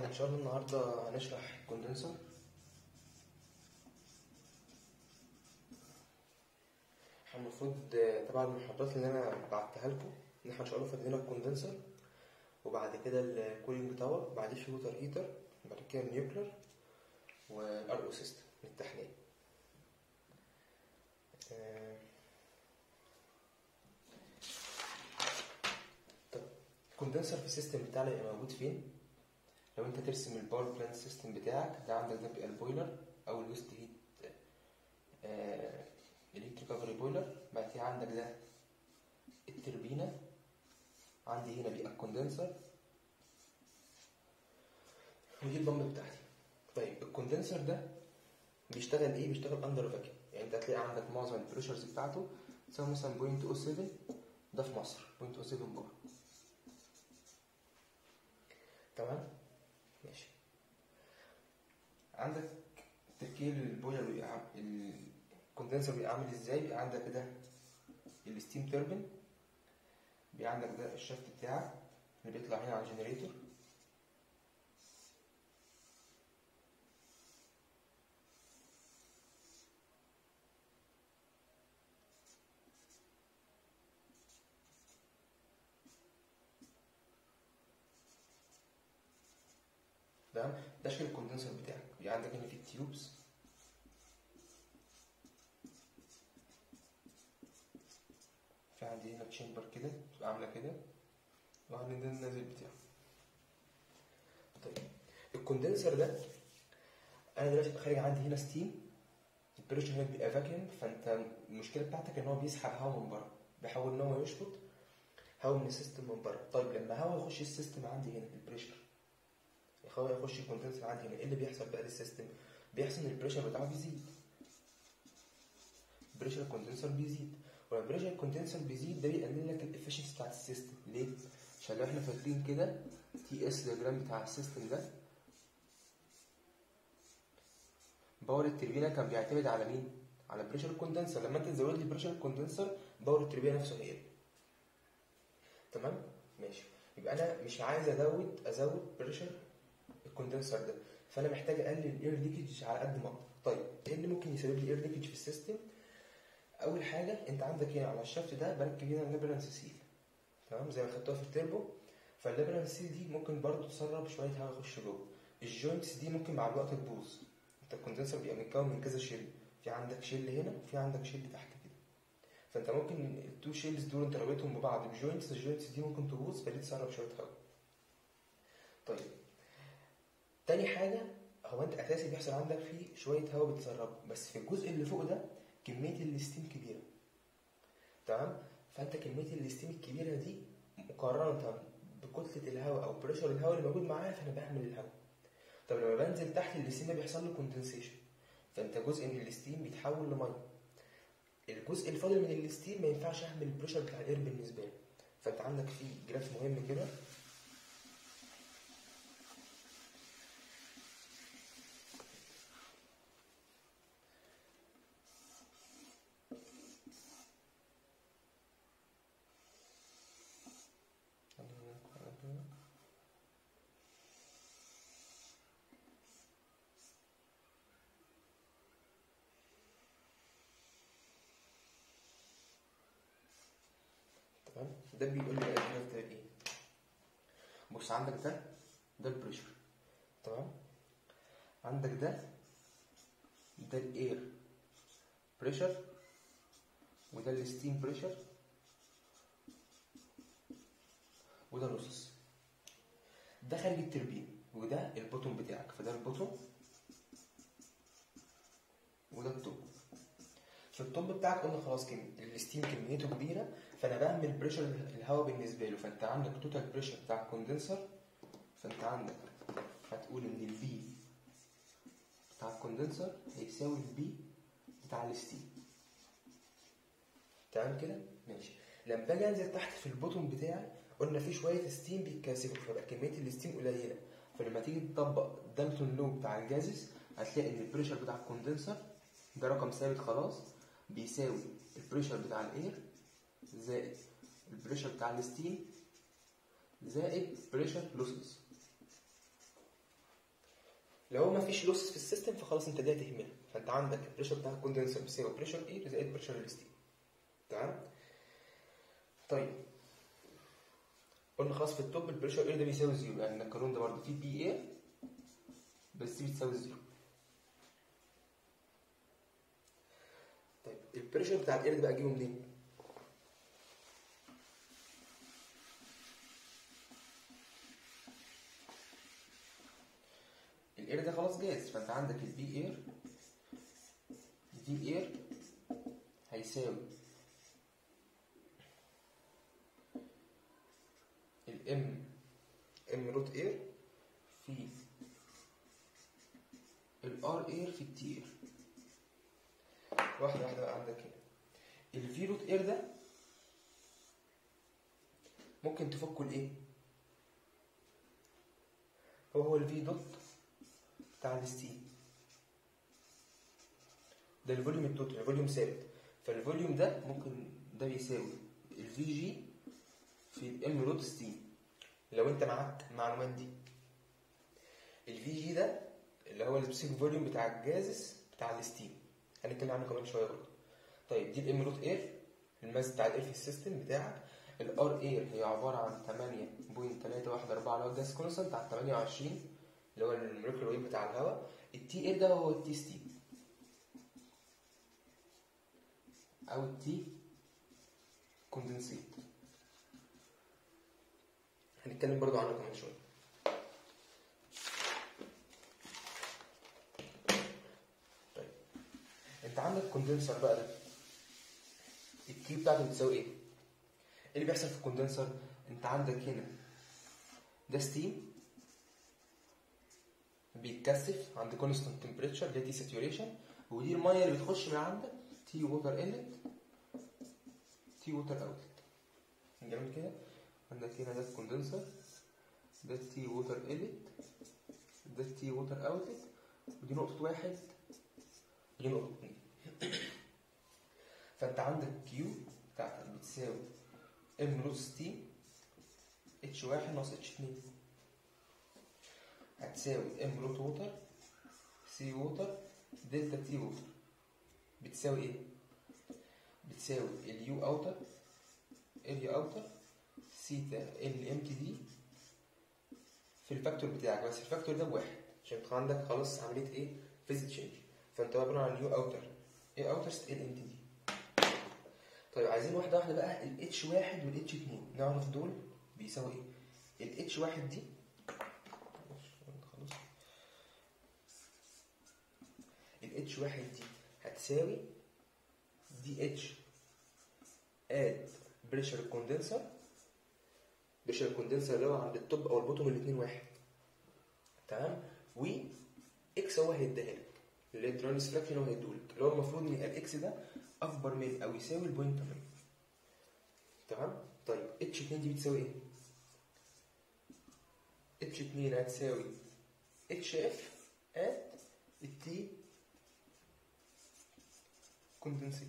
احنا ان شاء الله النهارده هنشرح الكوندنسر احنا المفروض آه، طبعا المحاضرات اللي انا بعتها لكم ان احنا ان شاء الله فاضلين الكوندنسر وبعد كده الكولينج تاور بعدين في ووتر هيتر بعد كده النيوكلر والار او سيستم التحليل آه، طب الكوندنسر في السيستم بتاعنا يبقى موجود فين؟ لو انت ترسم الباور بلانت سيستم بتاعك ده عندك ده بيبقى البويلر او الويست هيت الهيت ريكفري بويلر بعد كده عندك ده التربينه عندي هنا بيبقى الكوندنسر ودي البامب بتاعتي طيب الكوندنسر ده بيشتغل ايه بيشتغل اندر فاكيوم يعني انت هتلاقي عندك معظم البريشرز بتاعته تساوي مثلا 0.07 ده في مصر 0.07 بار تمام ماشي عندك تركيب البويلر بيبقى عام- الكوندنسر بيبقى عامل ازاي بيبقى عندك ده الستيم توربين بيبقى عندك ده الشافت بتاعك اللي بيطلع هنا على الجنريتور تمام ده شكل الكوندنسر بتاعك بيبقى عندك هنا في التيوبس في عندي هنا تشامبر كده بتبقى عامله كده وعندي ده النازل بتاعه طيب الكوندنسر ده انا دلوقتي خارج عندي هنا ستيم البريشر هنا بيبقى فاكيوم فانت المشكله بتاعتك ان هو بيسحب هواء من بره بيحاول ان هو يشفط هواء من السيستم من بره طيب لما هواء يخش السيستم عندي هنا البريشر الهواء يخش الكوندنسر عندي هنا ايه اللي بيحصل بقى للسيستم بيحصل ان البريشر بتاعه بيزيد بريشر الكوندنسر بيزيد ولما بريشر الكوندنسر بيزيد ده بيقلل لك الافشنسي بتاعت السيستم ليه؟ عشان لو احنا فاكرين كده تي اس دياجرام بتاع السيستم ده باور التربينه كان بيعتمد على مين؟ على بريشر الكوندنسر لما انت تزود لي بريشر الكوندنسر باور التربينه نفسه هيقل تمام؟ ماشي يبقى انا مش عايز ازود ازود بريشر الكوندنسر ده فانا محتاج اقلل الاير ليكج على قد ما اقدر طيب ايه اللي ممكن يسبب لي اير ليكج في السيستم اول حاجه انت عندك هنا على الشفت ده بركب هنا الليبرانس سيل تمام زي ما خدتوها في التربو فالليبرانس سيل دي ممكن برضو تسرب شويه هواء يخش جوه الجوينتس دي ممكن مع الوقت تبوظ انت الكوندنسر بيبقى متكون من كذا شيل في عندك شيل هنا وفي عندك شيل تحت كده فانت ممكن التو شيلز دول انت رابطهم ببعض بجوينتس الجوينتس دي ممكن تبوظ فدي تسرب شويه هواء طيب تاني حاجة هو انت اساسي بيحصل عندك فيه شوية هواء بتسربه بس في الجزء اللي فوق ده كمية الستيم كبيرة تمام فانت كمية الستيم الكبيرة دي مقارنة بكتلة الهواء او بريشر الهواء اللي موجود معايا فانا بحمل الهواء طب لما بنزل تحت الستيم ده بيحصل له كوندنسيشن فانت جزء من الستيم بيتحول لميه الجزء الفاضل من الستيم ما ينفعش احمل البريشر بتاع الاير بالنسبه له فانت عندك في جراف مهم كده تمام ده بيقول لي بقى الجراف ده ايه بص عندك ده ده البريشر تمام عندك ده ده الاير بريشر وده الستيم بريشر وده النص ده خارج التربين وده البوتوم بتاعك فده البوتوم وده التوب في الطب بتاعك قلنا خلاص كم الستيم كميته كبيره فانا بعمل بريشر الهواء بالنسبه له فانت عندك توتال بريشر بتاع الكوندنسر فانت عندك هتقول ان البي بتاع الكوندنسر هيساوي البي بتاع الستيم تمام كده ماشي لما باجي انزل تحت في البوتوم بتاعي قلنا في شويه ستيم بيتكثفوا فبقى كميه الستيم قليله فلما تيجي تطبق دالتون لو بتاع الجازس هتلاقي ان البريشر بتاع الكوندنسر ده رقم ثابت خلاص بيساوي البريشر بتاع الاير زائد البريشر بتاع الستيم زائد بريشر لوسز لو ما فيش لوسز في السيستم فخلاص انت دي هتهملها فانت عندك البريشر بتاع الكوندنسر بيساوي بريشر ايه زائد بريشر الستيم تمام طيب قلنا خلاص في التوب البريشر اير ده بيساوي زيرو يعني القانون ده برضه فيه بي اير بس دي بتساوي زيرو طيب البريشر بتاع الاير ده بقى اجيبه منين؟ الاير ده خلاص جاهز فانت عندك البي اير البي اير هيساوي الام ام روت اير في الار اير في التي اير واحدة واحدة بقى عندك هنا الفي روت اير ده ممكن تفكه لايه؟ هو هو الفي دوت بتاع الستيم ده الفوليوم التوتال الفوليوم ثابت فالفوليوم ده ممكن ده بيساوي الفي جي في الام روت ستيم لو انت معاك المعلومات دي الفي جي ده اللي هو السبيسيفيك فوليوم بتاع الجازس بتاع الستيم هنتكلم عنه كمان شويه برضه طيب دي الام روت اير الماس بتاع الاير في السيستم بتاعك الار اير هي عباره عن 8.314 اللي هو الجاز كونستنت على 28 اللي هو المولكيولر ويت بتاع الهواء التي اير ده هو التي ستيم او التي كوندنسيت هنتكلم برضو عنه كمان شويه طيب انت عندك كوندنسر بقى ده الكي بتاعته بتساوي ايه؟ ايه اللي بيحصل في الكوندنسر؟ انت عندك هنا ده ستيم بيتكثف عند كونستانت تمبريتشر اللي هي تي ساتوريشن ودي الميه اللي بتخش من عندك تي ووتر انلت تي ووتر اوتلت جميل كده عندك هنا ده الكوندنسر ده التي ووتر انلت ده التي ووتر اوتلت ودي نقطة واحد ودي نقطة اتنين فانت عندك كيو بتاعتك بتساوي ام نص تي اتش واحد ناقص اتش اتنين هتساوي ام روت ووتر سي ووتر دلتا تي ووتر بتساوي ايه؟ بتساوي اليو اوتر اريا اوتر سيتا ال ام تي دي في الفاكتور بتاعك بس الفاكتور ده بواحد عشان انت عندك خلاص عمليه ايه؟ فيز تشينج فانت عباره عن يو اوتر ايه اوتر ال ام تي دي طيب عايزين واحده واحده بقى الاتش واحد والاتش اتنين نعرف دول بيساوي ايه؟ الاتش واحد دي خلاص الاتش واحد دي هتساوي دي اتش اد بريشر الكوندنسر بريشر الكوندنسر اللي هو عند التوب او البوتوم الاثنين واحد تمام و اكس هو هيديها لك اللي هي الدرونس فراكشن هو هيديهولك اللي هو المفروض ان الاكس ده اكبر من او يساوي البوينت 8 تمام طيب اتش 2 دي بتساوي ايه؟ اتش 2 هتساوي اتش اف ات التي كوندنسيت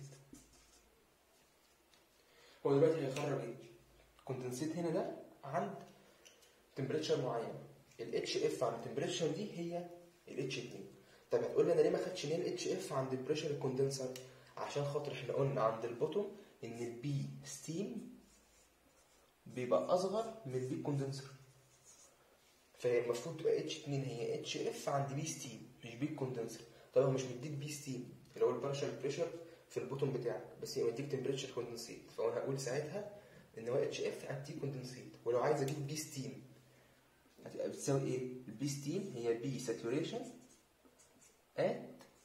هو دلوقتي هيخرج ايه؟ الكوندنسيت هنا ده عند تمبريتشر معين الاتش اف عند التمبريتشر دي هي الاتش 2 طب هتقول لي انا ليه ما خدتش ليه الاتش اف عند البريشر الكوندنسر عشان خاطر احنا قلنا عند البوتوم ان البي ستيم بيبقى اصغر من البي كوندنسر فهي المفروض تبقى اتش 2 هي اتش اف عند بي ستيم مش بي كوندنسر طب هو مش مديك بي ستيم اللي هو البارشال بريشر في البوتوم بتاعك بس هي مديك تمبريتشر كوندنسيت فانا هقول ساعتها ان هو اتش اف ات تي كوندنسيت ولو عايز اجيب بي ستيم هتبقى بتساوي ايه؟ البي ستيم هي بي ساتوريشن ات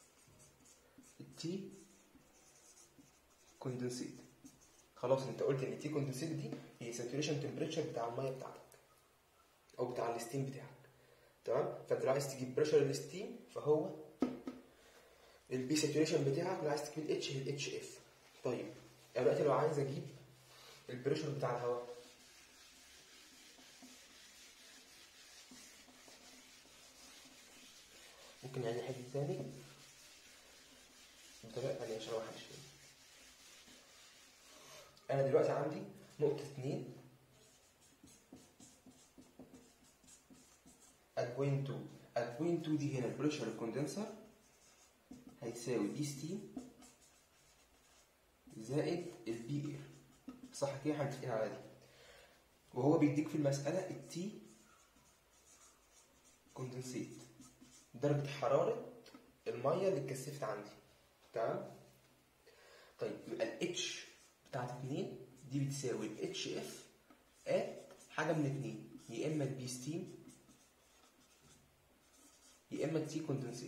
التي كوندنسيت خلاص انت قلت ان التي كوندنسيت دي هي ساتوريشن تمبريتشر بتاع الميه بتاعتك او بتاع الستيم بتاعك تمام فانت لو عايز تجيب بريشر الستيم فهو البي ساتوريشن بتاعك لو عايز تجيب الاتش هي الاتش اف طيب يعني دلوقتي لو عايز اجيب البريشر بتاع الهواء ممكن يعني حاجة تاني بطريقة تانية عشان ما حدش فاهم أنا دلوقتي عندي نقطة اتنين at point 2 at يبقى بوينت 2 دي هنا البريشر الكوندنسر هيساوي بي ستيم زائد البي اير صح كده احنا متفقين على دي وهو بيديك في المسألة التي كوندنسيت درجة حرارة المية اللي اتكثفت عندي تمام طيب يبقى الاتش بتاعت 2 دي بتساوي الاتش اف ات حاجة من اتنين يا اما البي ستيم يا اما التي كوندنسيت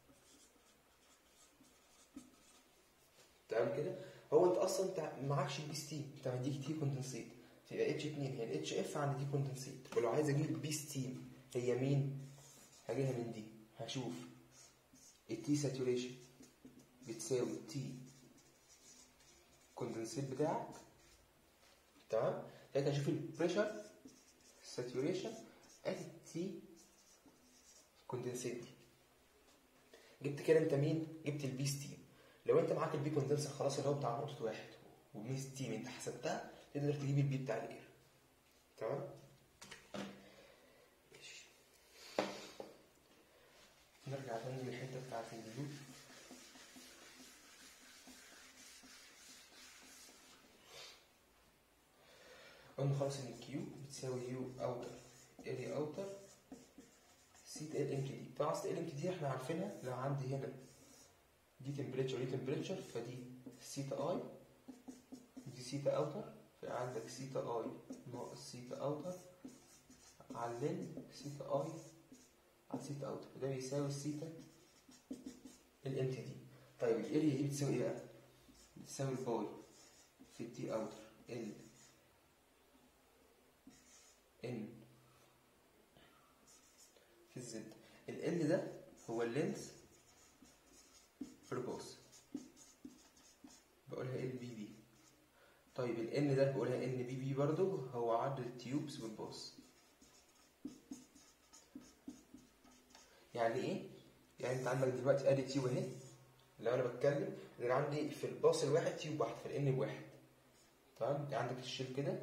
تمام كده هو انت اصلا انت معكش البي ستيم انت مديك تي كوندنسيت فيبقى اتش 2 هي الاتش اف عند تي كوندنسيت ولو عايز اجيب البي ستيم هي مين هجيبها من دي هشوف التي ساتوريشن بتساوي التي كوندنسيت بتاعك تمام لكن اشوف البريشر ساتوريشن ات التي كوندنسيت دي جبت كده انت مين جبت البي ستيم لو انت معاك البي كوندنسر خلاص اللي هو بتاع نقطه واحد ومي ستيم انت حسبتها تقدر تجيب البي بتاع الاير تمام ماشي نرجع تاني للحته بتاعت اليو قلنا خلاص ان الكيو بتساوي يو اوتر اريا اوتر سيتا ال ام تي دي طبعا سيتا ال ام تي دي احنا عارفينها لو عندي هنا دي تمبريتشر ودي تمبريتشر فدي سيتا اي دي سيتا اوتر فعندك سيتا اي ناقص سيتا اوتر على اللين سيتا اي على سيتا اوتر وده بيساوي السيتا الام تي دي طيب الاريا دي بتساوي ايه بقى؟ بتساوي الباي في الدي اوتر ال ان في الزد ال ده هو اللينس في الباص بقولها ال بي بي طيب ال ان ده بقولها ان بي بي برضو هو عرض التيوبس بالباص يعني ايه؟ يعني انت عندك دلوقتي ادي تيوب اهي لو انا بتكلم ان انا عندي في الباص الواحد تيوب واحد في الان بواحد تمام؟ يعني عندك الشيل كده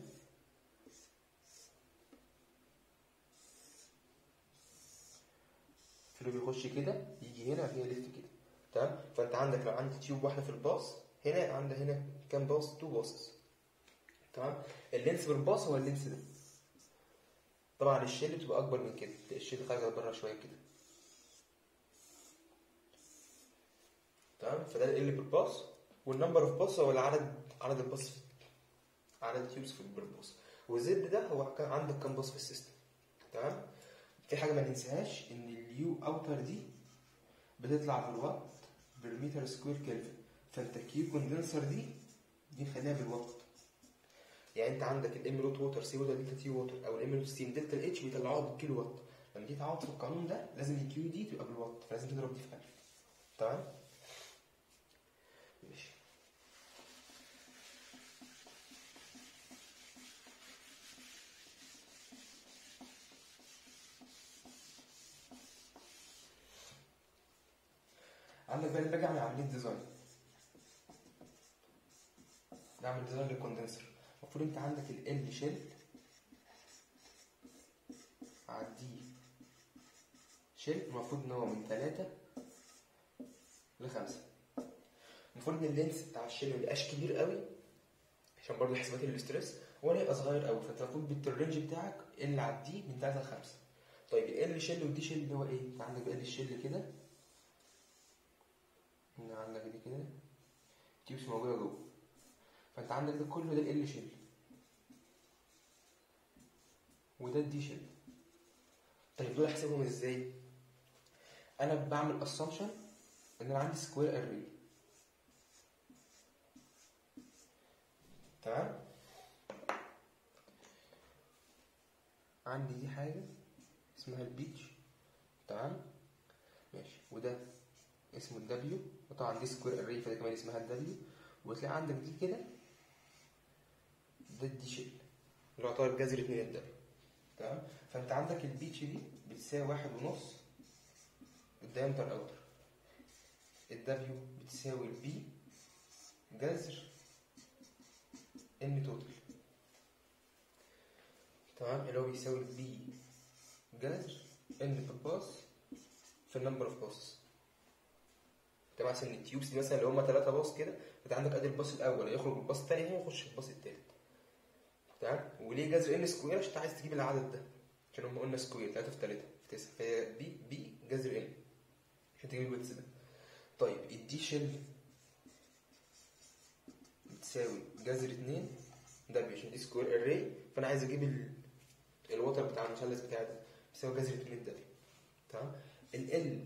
اللي بيخش كده يجي هنا فيها يلف كده تمام فانت عندك لو عندي تيوب واحده في الباص هنا عندك هنا كام باص تو باصص تمام اللينس بالباص هو اللينس ده طبعا الشيل بتبقى اكبر من كده الشيل خارجه بره شويه كده تمام فده اللي بالباص والنمبر اوف باص هو العدد عدد الباص في عدد التيوبس في الباص والزد ده هو كان عندك كام باص في السيستم تمام في حاجه ما ننساهاش ان اليو اوتر دي بتطلع بالوات بالمتر سكوير كلفن فانت كيو كوندنسر دي دي نخليها بالوات يعني انت عندك الام روت ووتر سي ووتر دلتا تي ووتر او الام روت ستيم دلتا الاتش بيطلعوها بالكيلو وات لما تيجي تعوض في القانون ده لازم الكيو دي تبقى بالوات فلازم تضرب دي في 1000 تمام ماشي عندك بقى باجي اعمل عمليه ديزاين نعمل ديزاين للكوندنسر المفروض انت عندك ال شيل عديه شيل المفروض ان هو من 3 ل 5 المفروض ان اللينس بتاع الشيل ما يبقاش كبير قوي عشان برضه حسابات الاستريس ولا يبقى صغير قوي فانت المفروض بالرينج بتاعك ال عديه من 3 ل 5 طيب ال شيل والدي شيل اللي هو ايه؟ انت عندك بقى الشيل كده هنا عندك دي كده تيوبس موجودة جوه فانت عندك ده كله ده ال شيل وده الدي شيل طيب دول احسبهم ازاي؟ انا بعمل اسامبشن ان انا عندي سكوير اري تمام؟ عندي دي حاجة اسمها البيتش تمام؟ ماشي وده اسمه الدبليو وطبعا دي سكوير اري فده كمان اسمها الدبليو وتلاقي عندك دي كده ده الدي شيل اللي هو يعتبر جذر اتنين الدبليو تمام فانت عندك البيتش دي بتساوي واحد ونص الدايمتر اوتر الدبليو بتساوي البي جذر ان توتال تمام اللي هو بيساوي البي جذر ان في الباص في النمبر اوف باص انت مثلا التيوبس دي مثلا اللي هم ثلاثه باص كده انت عندك ادي الباص الاول يخرج الباص الثاني هنا ويخش الباص الثالث تمام وليه جذر ان سكوير عشان انت عايز تجيب العدد ده عشان هم قلنا سكوير 3 في 3 في 9 فهي بي بي جذر ان عشان تجيب الويتس ده طيب الدي شيل بتساوي جذر 2 ده عشان دي سكوير اري فانا عايز اجيب ال... الوتر بتاع المثلث بتاعي ده بيساوي جذر 2 ده تمام ال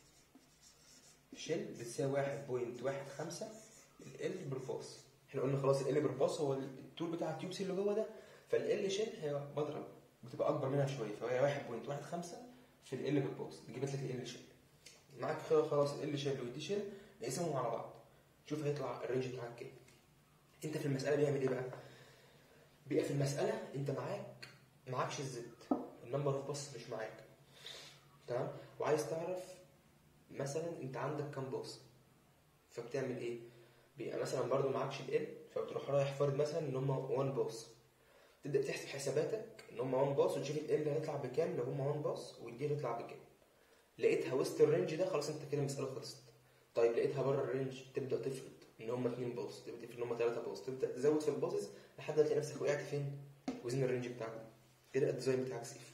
شيل بتساوي 1.15 ال بالباص احنا قلنا خلاص ال بالباص هو الطول بتاع التيوبس اللي جوه ده فال شيل هي بضرب بتبقى اكبر منها شويه فهي 1.15 في ال بالباص جبت لك ال شيل معاك خلاص ال شيل والدي شيل نقسمهم على بعض شوف هيطلع الرينج بتاعك كام انت في المساله بيعمل ايه بقى بيبقى في المساله انت معاك معاكش الزد النمبر اوف باص مش معاك تمام وعايز تعرف مثلا انت عندك كام باص فبتعمل ايه بيبقى مثلا برضو معكش ال فبتروح رايح فارض مثلا ان هم 1 باص تبدا تحسب حساباتك ان هم 1 باص وتشوف ال هيطلع بكام لو هم 1 باص والدي هيطلع بكام لقيتها وسط الرينج ده خلاص انت كده المساله خلصت طيب لقيتها بره الرينج تبدا تفرض ان هم 2 باص تبدا تفرض ان هم 3 باص تبدا تزود في الباصز لحد ما تلاقي نفسك وقعت فين وزن الرينج بتاعك كده الديزاين بتاعك سيف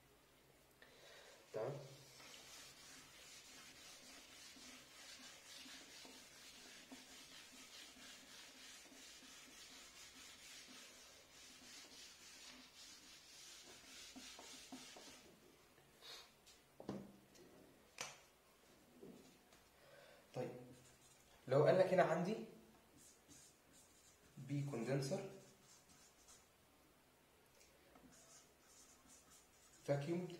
تمام طيب لو قال لك هنا عندي بي كوندنسر vacuumed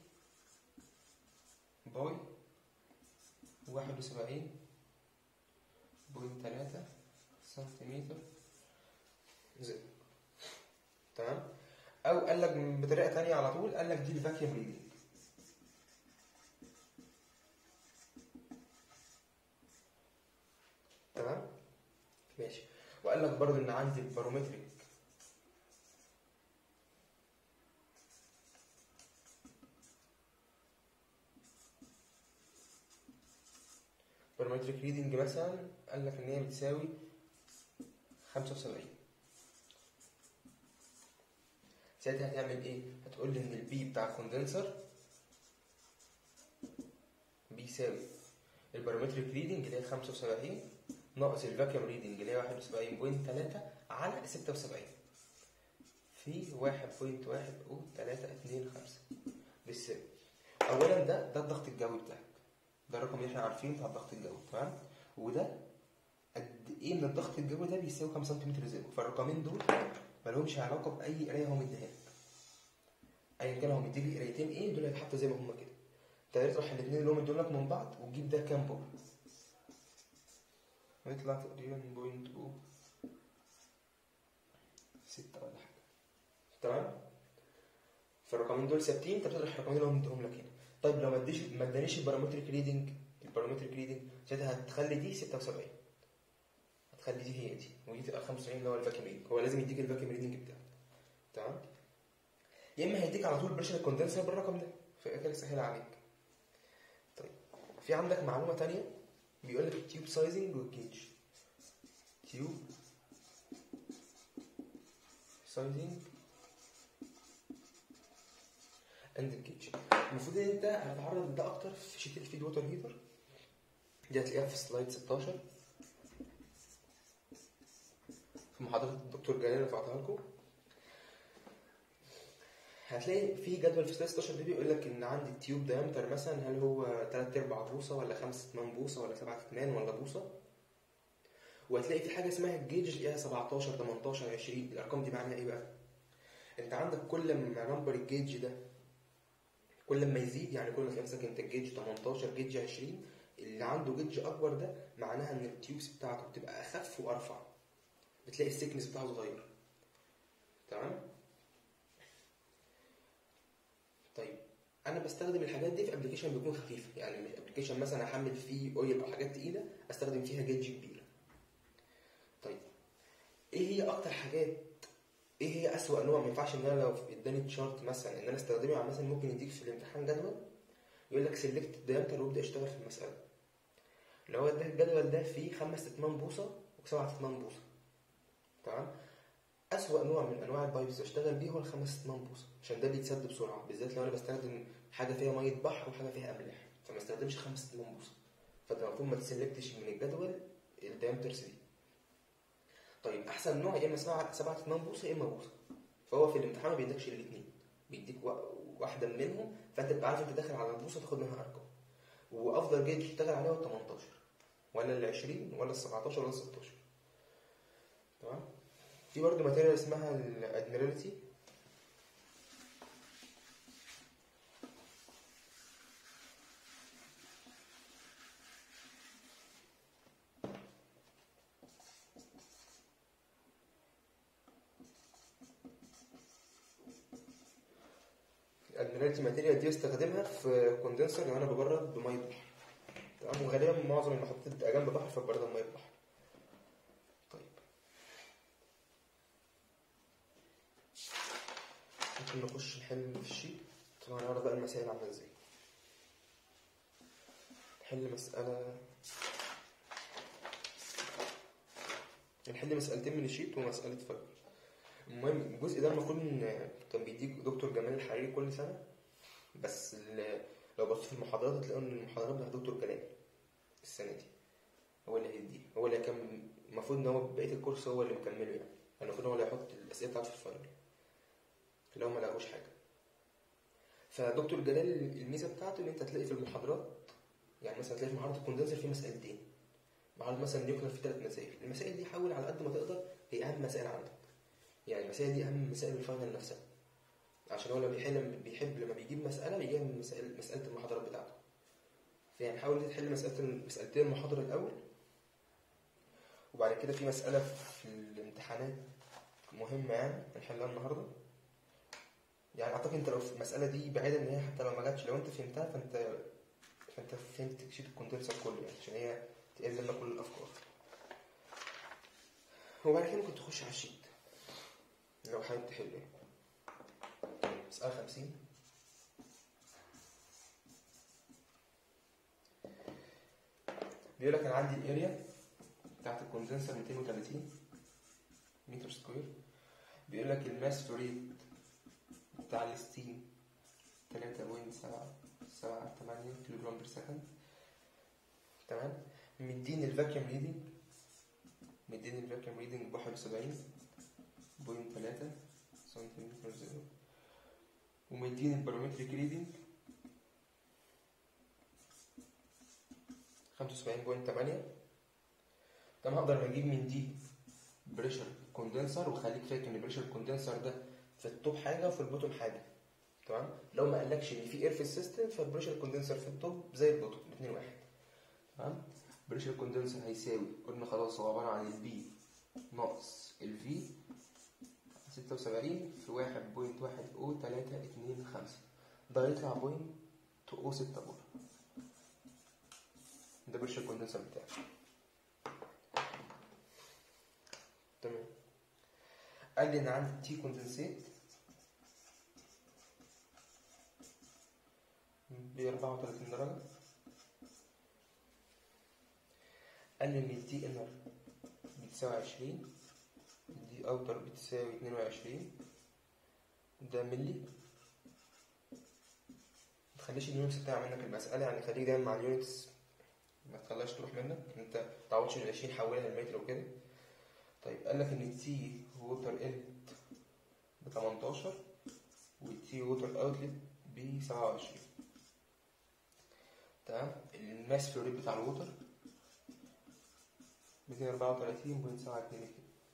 باي واحد وسبعين بوينت تلاتة سنتيمتر زي تمام أو قال لك بطريقة تانية على طول قال لك دي الفاكيوم ريدنج تمام ماشي وقال لك برضه ان عندي البارومتريك بارومتريك ريدنج مثلا قال لك ان هي بتساوي 75 ساعتها هتعمل ايه؟ هتقول لي ان البي بتاع الكوندنسر بيساوي البارومتريك ريدنج اللي هي 75 ناقص الفاكيوم ريدنج اللي هي 71.3 على 76 في 1.1 بالسالب اولا ده ده الضغط الجوي بتاعك ده الرقم اللي احنا عارفينه بتاع الضغط الجوي تمام وده قد ايه من الضغط الجوي ده بيساوي كام سنتيمتر زئبق فالرقمين دول مالهمش علاقه باي قرايه هو مديها لك ايا كان هو مديلي قرايتين ايه دول هيتحطوا زي ما هم كده انت تروح الاثنين اللي هم مديهم لك من بعض وتجيب ده كام بار ويطلع تقريبا بوينت او ستة ولا حاجة تمام فالرقمين دول ثابتين انت بتطرح الرقمين اللي هم مديهم لك هنا طيب لو ما اديش ما ادانيش البارامتريك ريدنج البارامتريك ريدنج ساعتها هتخلي دي 76 هتخلي دي هي دي ودي تبقى 75 اللي هو الفاكيوم ريدنج هو لازم يديك الفاكيوم ريدنج بتاعك تمام يا اما هيديك على طول بريشر كوندنسر بالرقم ده فكده سهل عليك طيب في عندك معلومه ثانيه بيقول لك التيوب سايزنج والجيج تيوب سايزنج اند الجيج المفروض ان انت هتتعرض لده اكتر في شيت الفيد ووتر هيتر دي هتلاقيها في سلايد 16 في محاضرة الدكتور جلال رفعتها لكم هتلاقي في جدول في سلايد 16 دي بيقول لك ان عندي التيوب دايمتر مثلا هل هو 3 ارباع بوصه ولا 5 8 بوصه ولا 7 8 ولا بوصه وهتلاقي في حاجه اسمها الجيج اللي هي 17 18 20 الارقام دي معناها ايه بقى؟ انت عندك كل ما نمبر الجيج ده كل ما يزيد يعني كل ما تلاقي مثلا انت الجيج 18 جيج 20 اللي عنده جيج اكبر ده معناها ان التيوبس بتاعته بتبقى اخف وارفع بتلاقي السيكنس بتاعه صغير تمام؟ طيب انا بستخدم الحاجات دي في ابلكيشن بيكون خفيف يعني مش ابلكيشن مثلا احمل فيه اويل او حاجات تقيله استخدم فيها جيج كبيره طيب ايه هي اكتر حاجات ايه هي اسوأ نوع ما ينفعش ان انا لو اداني تشارت مثلا ان انا استخدمه يعني مثلا ممكن يديك في الامتحان جدول يقول لك سيلكت الدايمتر وابدا اشتغل في المساله اللي هو ده الجدول ده فيه خمس اتمام بوصه وسبعة اتمام بوصه تمام اسوأ نوع من انواع البايبس بشتغل بيه هو الخمس اتمام بوصه عشان ده بيتسد بسرعه بالذات لو انا بستخدم حاجه فيها ميه بحر وحاجه فيها املاح فما استخدمش خمس اتمام بوصه فانت المفروض ما تسلكتش من الجدول الدايمترز دي طيب احسن نوع يا اما سبعة سبعة اتمام بوصه يا اما بوصه فهو في الامتحان ما بيديكش الاثنين بيديك وا- واحده منهم فانت تبقى عارف انت داخل على البوصه تاخد منها ارقام وافضل جيد تشتغل عليها ال 18 ولا ال 20 ولا ال 17 ولا ال 16 تمام في برضه ماتيريال اسمها الادميرالتي الادميرالتي ماتيريال دي بستخدمها في كوندنسر لو انا ببرد بميه بحر تمام وغالبا معظم المحطات بتبقى جنب بحر فببردها بميه بحر طيب ممكن نخش نحل في الشيت طبعا هنعرف بقى المسائل عامله ازاي نحل مسألة نحل مسألتين من الشيت ومسألة فايبر المهم الجزء ده المفروض ان كان بيديك دكتور جمال الحريري كل سنة بس ال- لو بصيت في المحاضرات هتلاقوا ان المحاضرات بتاعت دكتور جلال السنة دي هو اللي هيديه هو اللي هيكمل المفروض ان هو بقية الكورس هو اللي مكمله يعني المفروض هو اللي هيحط الأسئلة بتاعته في الفاينل اللي هو ما لقوش حاجة فدكتور جلال الميزة بتاعته ان انت تلاقي في المحاضرات يعني مثلا تلاقي في محاضرة الكوندنسر في مسألتين محاضرة مثلا نيوكلير في ثلاث مسائل المسائل دي حاول على قد ما تقدر هي أهم مسائل عندك يعني المسائل دي أهم مسائل الفاينل نفسها عشان هو لما بيحل بيحب لما بيجيب مسألة بيجيبها من مسائل مسألة المحاضرات بتاعته فيعني حاول إن أنت تحل مسألة مسألتين المحاضرة الأول وبعد كده في مسألة في الامتحانات مهمة يعني هنحلها النهاردة يعني أعتقد أنت لو في المسألة دي بعيدا إن هي حتى لو ما جاتش لو أنت فهمتها فأنت فأنت فهمت شيت الكوندنسر كله يعني عشان هي تقل لنا كل الأفكار وبعد كده ممكن تخش على الشيت لو حابب تحل يعني مسألة خمسين بيقول لك أنا عندي الأريا بتاعت الكوندنسر 230 متر سكوير بيقول لك الماس فلوريت بتاع الستيم 3.778 كيلو جرام بير سكند تمام مديني الفاكيوم ريدنج مديني الفاكيوم ريدنج ب 71 بوينت 3 سنتيمتر زيرو ومديني البارومتريك ريدنج 75.8 تمام هقدر اجيب من دي بريشر كوندنسر وخليك فاكر ان البريشر كوندنسر ده في التوب حاجه وفي البوتوم حاجه تمام لو ما قالكش ان في اير في السيستم فالبريشر كوندنسر في التوب زي البوتوم الاثنين واحد تمام بريشر كوندنسر هيساوي قلنا خلاص هو عباره عن البي ناقص الفي 76 في 1.10 ده يطلع بوينت 06 بور ده بريشر كوندنسر بتاعي تمام قال لي ان عندي تي كوندنسيت ب 34 درجة قال لي ان التي انر بتساوي 20 دي اوتر بتساوي 22 ده ملي متخليش اليونتس بتاع منك المسألة يعني خليك دايما مع اليونتس ما تخليهاش تروح منك انت ما تعودش ال 20 حولها للمتر وكده طيب قال لك ان التي ووتر انت ب 18 والتي ووتر اوتلت ب 27 تمام الماس فلو ريت بتاع الووتر 234.72 كده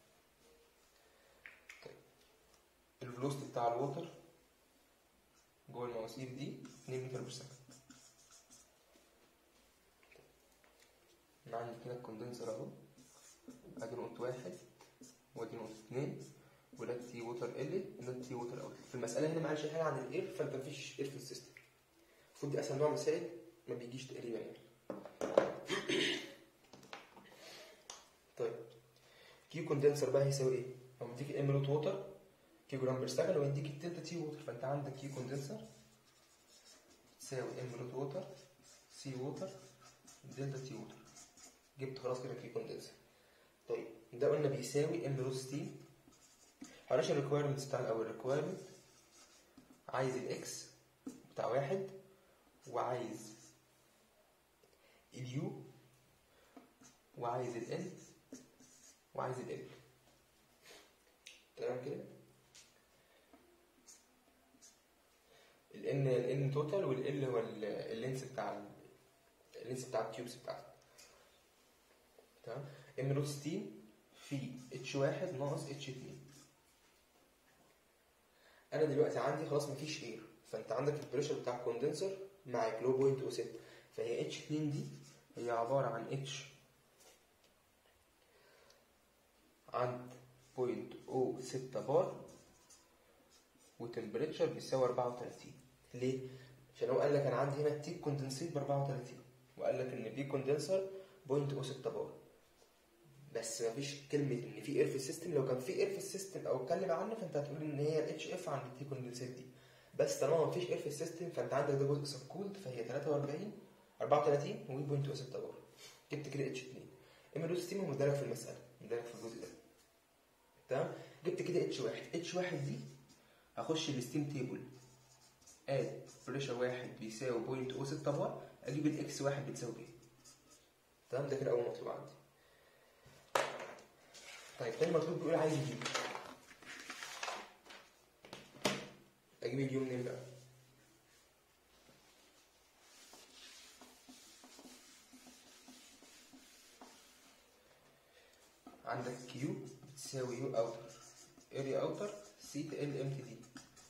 طيب الفلوست بتاع الووتر جوه المواسير دي 2 متر بير سكند انا عندي كده الكوندنسر اهو ادي نقطة واحد وادي نقطة اتنين وده التي ووتر قلت وده التي ووتر اوت في المسألة هنا معلش حاجة عن الاير فانت مفيش اير في السيستم المفروض دي اسهل نوع مسائل ما بيجيش تقريبا يعني طيب كيو كوندنسر بقى هيساوي ايه؟ هو مديك الام روت ووتر كيلو جرام بير سكند ويديك التلتا تي ووتر فانت عندك كيو كوندنسر تساوي ام روت ووتر سي ووتر دلتا تي ووتر جبت خلاص كده في كوندنسر طيب ده قلنا بيساوي ام روت ستيم هنشر الريكويرمنتس بتاع الاول الريكويرمنت عايز الاكس بتاع واحد وعايز اليو وعايز ال وعايز ال تمام كده الان الان توتال والال هو ال- اللينس بتاع ال- اللينس بتاع التيوبس بتاعتك تمام ام روت ستيم في اتش واحد ناقص اتش اتنين انا دلوقتي عندي خلاص مفيش اير فانت عندك البريشر بتاع الكوندنسر مع لو بوينت او 6 فهي اتش 2 دي هي عباره عن اتش عند بوينت او 6 بار وتمبريتشر بيساوي 34 ليه؟ عشان هو قال لك انا عندي هنا تيك كوندنسيت ب 34 وقال لك ان بي كوندنسر بوينت او 6 بار بس مفيش كلمه ان في اير في السيستم لو كان في اير في السيستم او اتكلم عنه فانت هتقول ان هي الاتش اف عند التي كوندنسيت دي بس طالما مفيش اير في السيستم فانت عندك ده جزء سب كولد فهي 43 34 و بوينت او 6 بار جبت كده اتش 2 ام روت ستيم هو مدرك في المساله مدرك في الجزء ده تمام جبت كده اتش 1 اتش 1 دي هخش الستيم تيبل اد بريشر واحد بيساوي بوينت او 6 بار اجيب الاكس واحد بتساوي ايه تمام ده كده اول مطلوب عندي طيب تاني مطلوب بيقول عايز اليو اجيب اليو منين بقى عندك كيو بتساوي يو اوتر اريا اوتر سي تي ال ام تي دي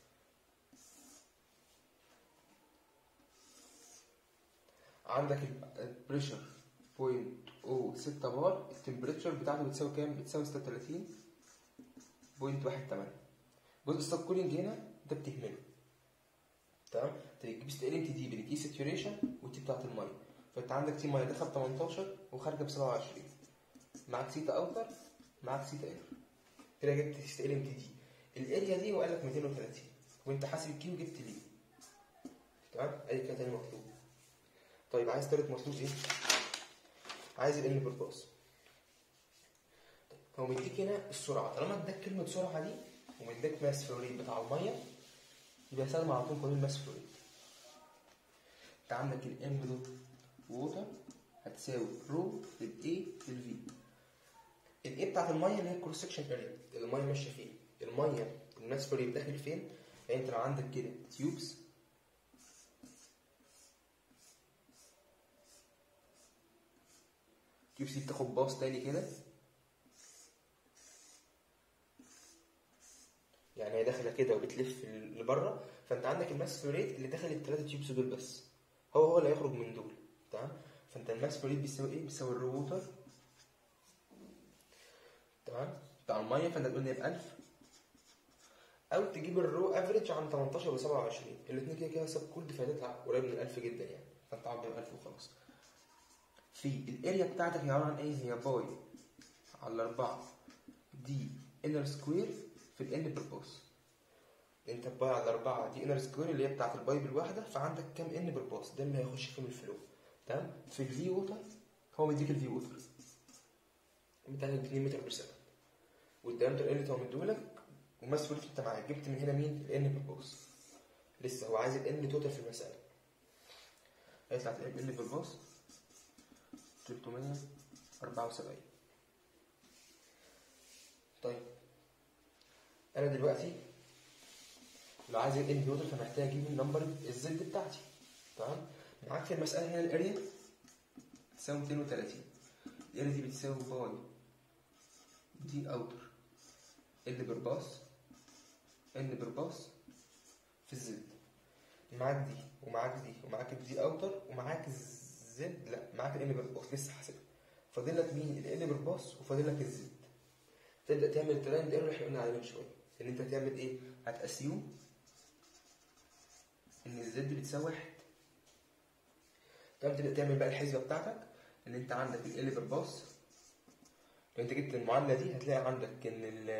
عندك البريشر بوينت او 6 بار التمبريتشر بتاعته بتساوي كام؟ بتساوي 36 بوينت واحد تمانية جزء السب كولينج هنا ده بتهمله تمام؟ انت بتجيب ستيل ام تي دي بالكي ساتوريشن والتي بتاعت الميه فانت عندك تي ميه داخل 18 وخارجه ب 27 معاك سيتا اوتر معاك سيتا اير كده جبت ستيل ام تي دي الاريا دي هو قال لك 230 وانت حاسب الكيو جبت ليه تمام؟ ادي كده تاني مطلوب طيب عايز تالت مطلوب ايه؟ عايز الان بالباص هو مديك هنا السرعه طالما اداك كلمه سرعه دي ومداك ماس فلو ريت بتاع الميه يبقى استخدم على طول قانون الماس فلو ريت انت عندك الام دوت ووتر هتساوي رو للاي للفي الاي بتاعت الميه اللي هي الكروس سكشن اريا اللي الميه ماشيه فين الميه الماس فلو ريت داخل فين يعني انت لو عندك كده تيوبس تيوبس دي بتاخد باص تاني كده يعني هي داخله كده وبتلف لبره فانت عندك الماس فلو ريت اللي داخل الثلاثه تيوبس دول بس هو هو اللي هيخرج من دول تمام فانت الماس فلو ريت بيساوي ايه بيساوي الرو ووتر تمام بتاع الميه فانت تقول لي ب 1000 او تجيب الرو افريج عن 18 و 27 الاثنين كده كده سب كولد فهتطلع قريب من 1000 جدا يعني فانت عبر 1000 وخلاص في الاريا بتاعتك هي عباره عن ايه هي باي على 4 دي انر سكوير في الان بالباص انت باي على 4 دي انر سكوير اللي هي بتاعت البايب الواحده فعندك كام ان بالباص ده اللي هيخش فيه من الفلو تمام في الفي ووتر هو مديك الفي ووتر بتاعت 2 متر بير سكند والدايمتر اللي هو مديهولك وماس فلوت انت معاك جبت من هنا مين الان بالباص لسه هو عايز الان توتال في المساله هيطلع الان بالباص 374 طيب انا دلوقتي لو عايز الان توتال فمحتاج اجيب النمبر الزد بتاعتي تمام معاك في المساله هنا الاريا تساوي 230 الاريا دي بتساوي باي دي اوتر ال برباص ان برباص في الزد معاك دي ومعاك دي ومعاك الدي اوتر ومعاك الزد لا معاك الان برباص لسه حاسبها فاضل لك مين الان برباص وفاضل لك الزد تبدا تعمل التراند ايرور اللي احنا قلنا عليه من شويه ان انت هتعمل ايه هتاسيوم ان الزد بتساوي واحد تمام تبدا تعمل بقى الحسبه بتاعتك ان انت عندك ال برباص لو انت جبت المعادله دي هتلاقي عندك ان ال